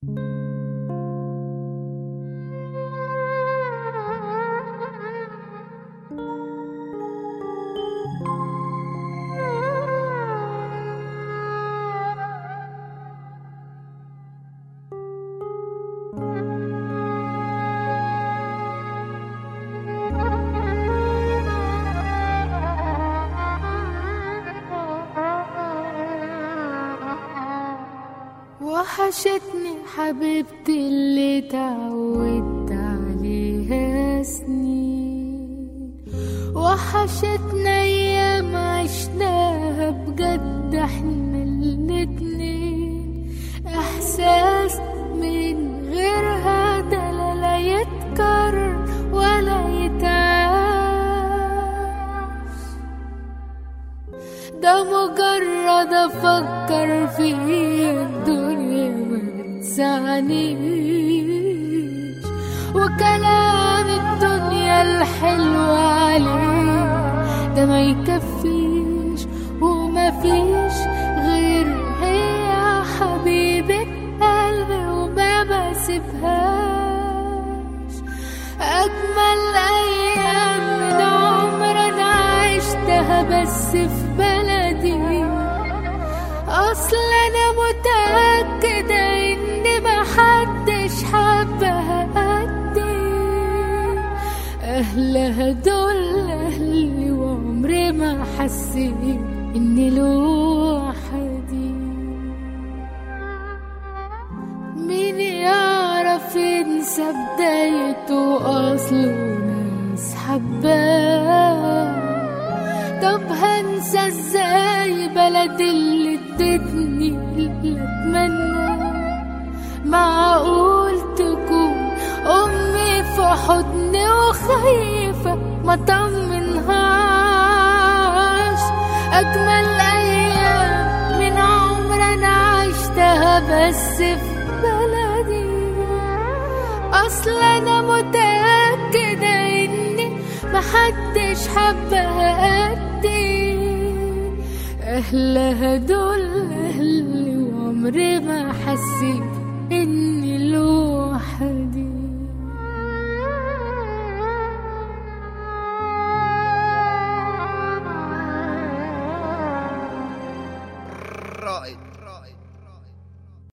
وحشتني حبيبتي اللي تعودت عليها سنين وحشتنا ايام عشناها بجد احنا الاتنين احساس من غيرها ده لا لا يتكرر ولا يتعاش ده مجرد افكر فيه الدنيا ما بتسعنيش وكلام الدنيا الحلو عليه ده ما يكفيش وما فيش غير هي حبيبة قلبي وما بسيبهاش أجمل أيام من عمر أنا عشتها بس في بلدي أصل أنا متأكدة إن محدش حبها قدي أهلها دول أهلي وعمري ما حسيت إني لوحدي مين يعرف ينسى بدايته أصله ناس حباه طب هنسى ازاي بلد اللي ادتني اللي اتمنى معقول تكون امي في حضني وخايفة ما طمنهاش اجمل ايام من عمر انا عشتها بس في بلدي اصل انا متأكدة اني محدش حبها قدي اهلها دول اهلي وعمري ما حسيت